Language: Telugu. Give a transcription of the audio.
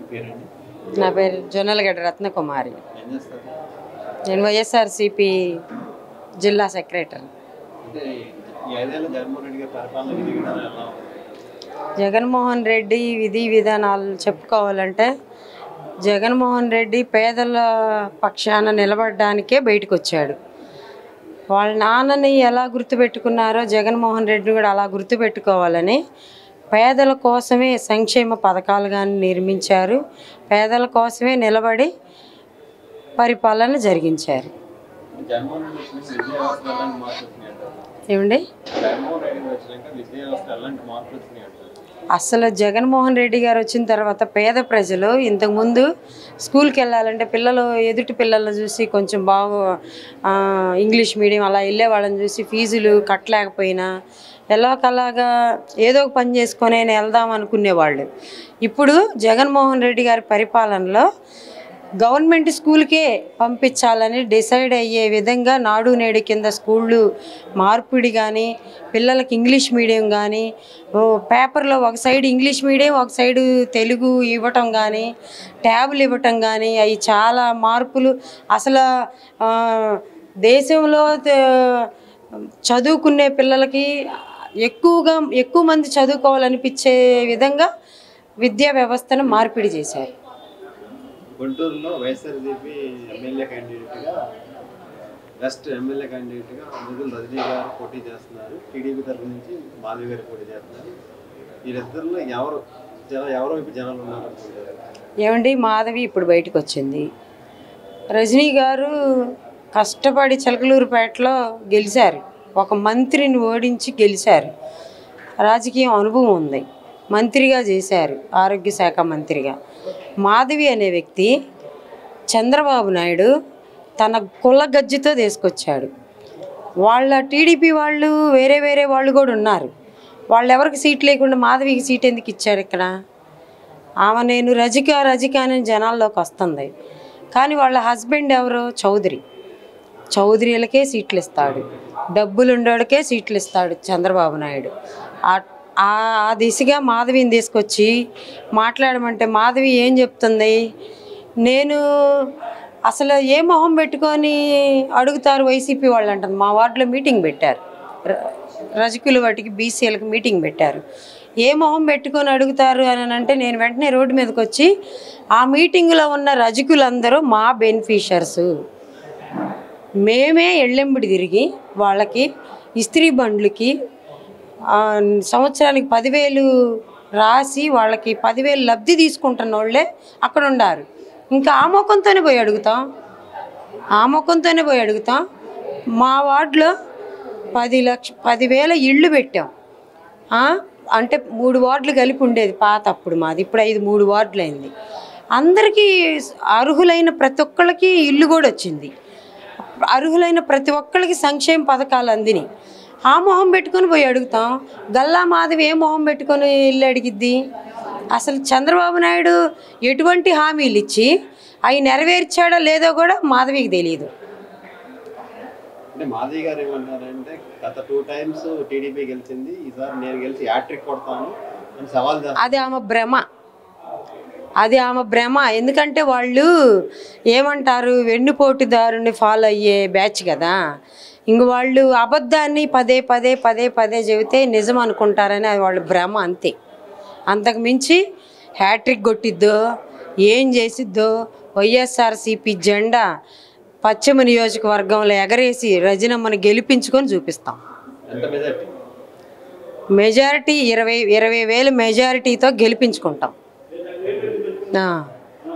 పేరండి నా పేరు జొన్నలగడ్డ రత్నకుమారి ఏం చేస్తారు నేను వైఎస్ఆర్సిపి జిల్లా సెక్రటరీ అంటే ఈ ఐదేళ్ళ జగన్మోహన్ రెడ్డి గారి పరిపాలన విధి విధానం ఎలా ఉంది జగన్మోహన్ రెడ్డి విధి విధానాలు చెప్పుకోవాలంటే జగన్మోహన్ రెడ్డి పేదల పక్షాన నిలబడడానికే బయటకు వచ్చాడు వాళ్ళ నాన్నని ఎలా గుర్తుపెట్టుకున్నారో జగన్మోహన్ రెడ్డిని కూడా అలా గుర్తుపెట్టుకోవాలని పేదల కోసమే సంక్షేమ పథకాలు కానీ నిర్మించారు పేదల కోసమే నిలబడి పరిపాలన జరిగించారు జగన్మోహన్ రెడ్డి వచ్చినాక విద్యా వ్యవస్థ ఎలాంటి మార్పులు వచ్చినాయి అంటారు ఏమండి జగన్మోహన్ రెడ్డి గారు వచ్చినాక విద్యా వ్యవస్థ ఎలాంటి మార్పులు వచ్చినాయి అంటారు అసలు జగన్మోహన్ రెడ్డి గారు వచ్చిన తర్వాత పేద ప్రజలు ఇంతకుముందు స్కూల్కి వెళ్ళాలంటే పిల్లలు ఎదుటి పిల్లలను చూసి కొంచెం బాగు ఆ, ఇంగ్లీష్ మీడియం అలా వెళ్ళే వాళ్ళని చూసి ఫీజులు కట్టలేకపోయినా ఎలాగలాగా ఏదో ఒక పని చేసుకొని అయినా వెళ్దాం అనుకునేవాళ్ళు ఇప్పుడు జగన్మోహన్ రెడ్డి గారి పరిపాలనలో గవర్నమెంట్ స్కూల్కే పంపించాలని డిసైడ్ అయ్యే విధంగా నాడు నేడు కింద స్కూళ్ళు మార్పిడి కానీ పిల్లలకి ఇంగ్లీష్ మీడియం కానీ ఓ పేపర్లో ఒక సైడ్ ఇంగ్లీష్ మీడియం ఒక సైడు తెలుగు ఇవ్వటం కానీ ట్యాబులు ఇవ్వటం కానీ అవి చాలా మార్పులు అసలు ఆ, దేశంలో తే- చదువుకునే పిల్లలకి ఎక్కువగా ఎక్కువ మంది చదువుకోవాలనిపించే విధంగా విద్యా వ్యవస్థను మార్పిడి చేశారు గుంటూరులో వైఎస్ఆర్సీపీ ఎమ్మెల్యే క్యాండిడేట్గా బెస్ట్ ఎమ్మెల్యే క్యాండిడేట్గా నిధులు రజనీ గారు పోటీ చేస్తున్నారు టీడీపీ తరఫు నుంచి మాధవి గారు పోటీ చేస్తున్నారు వీరిద్దరిలో ఎవరు జన ఎవరో ఇప్పుడు జనాలు ఉన్నారు అనుకుంటారు ఏమండి మాధవి ఇప్పుడు బయటకు వచ్చింది రజనీ గారు కష్టపడి చిలకలూరుపేటలో గెలిచారు ఒక మంత్రిని ఓడించి గెలిచారు రాజకీయం అనుభవం ఉంది మంత్రిగా చేశారు ఆరోగ్య శాఖ మంత్రిగా మాధవి అనే వ్యక్తి చంద్రబాబు నాయుడు తన కుల గజ్జితో తీసుకొచ్చాడు వాళ్ళ టీడీపీ వాళ్ళు వేరే వేరే వాళ్ళు కూడా ఉన్నారు వాళ్ళు ఎవరికి సీట్ లేకుండా మాధవికి సీట్ ఎందుకు ఇచ్చాడు ఇక్కడ ఆమె నేను రజిక రజిక అని జనాల్లోకి వస్తుంది కానీ వాళ్ళ హస్బెండ్ ఎవరు చౌదరి చౌదరీలకే సీట్లు ఇస్తాడు డబ్బులు ఉండేవాడికే సీట్లు ఇస్తాడు చంద్రబాబు నాయుడు ఆ- ఆ ఆ దిశగా మాధవిని తీసుకొచ్చి మాట్లాడమంటే మాధవి ఏం చెప్తుంది నేను అసలు ఏ మొహం పెట్టుకొని అడుగుతారు వైసీపీ వాళ్ళు అంటుంది మా వార్డులో మీటింగ్ పెట్టారు ర- రజకుల వాటికి బీసీలకు మీటింగ్ పెట్టారు ఏ మొహం పెట్టుకొని అడుగుతారు అని అంటే నేను వెంటనే రోడ్డు మీదకి వచ్చి ఆ మీటింగ్లో ఉన్న రజకులందరూ మా బెనిఫిషర్సు మేమే ఎళ్ళెంబడి తిరిగి వాళ్ళకి ఇస్త్రీ బండ్లకి ఆ, సంవత్సరానికి పదివేలు రాసి వాళ్ళకి పదివేలు లబ్ధి తీసుకుంటున్న వాళ్ళే అక్కడ ఉండారు ఇంకా ఆ ముఖంతోనే పోయి అడుగుతాం ఆ ముఖంతోనే పోయి అడుగుతాం మా వార్డులో పది లక్ష పదివేల ఇళ్ళు పెట్టాం ఆ, అంటే మూడు వార్డులు కలిపి ఉండేది పాత అప్పుడు మాది ఇప్పుడు ఐదు మూడు వార్డులు అయింది అందరికీ అర్హులైన ప్రతి ఒక్కళ్ళకి ఇల్లు కూడా వచ్చింది అర్హులైన ప్రతి ఒక్కళ్ళకి సంక్షేమ పథకాలు అందినాయి ఆ మొహం పెట్టుకొని పోయి అడుగుతాం గల్లా మాధవి ఏ మొహం పెట్టుకొని ఇల్లు అడిగిద్ది అసలు చంద్రబాబు నాయుడు ఎటువంటి హామీలు ఇచ్చి అవి నెరవేర్చాడో లేదో కూడా మాధవికి తెలియదు అంటే మాధవి గారు ఏమంటారంటే గత టూ టైమ్స్ టీడీపీ గెలిచింది ఈసారి నేను గెలిచి యాట్రిక్ కొడతాను అని సవాల్ చేస్తాను అది ఆమె భ్రమ అది ఆమె భ్రమ ఎందుకంటే వాళ్ళు ఏమంటారు వెన్నుపోటుదారుని ఫాలో అయ్యే బ్యాచ్ కదా ఇంక వాళ్ళు అబద్ధాన్ని పదే పదే పదే పదే చెబితే నిజం అనుకుంటారని అది వాళ్ళ భ్రమ అంతే అంతకు మించి హ్యాట్రిక్ కొట్టిద్దో ఏం చేసిద్దో వైఎస్ఆర్సీపీ జెండా పశ్చిమ నియోజకవర్గంలో ఎగరేసి రజనమ్మని గెలిపించుకొని చూపిస్తాం ఎంత మెజార్టీ మెజారిటీ ఇరవై ఇరవై వేలు మెజారిటీతో గెలిపించుకుంటాం ఆ.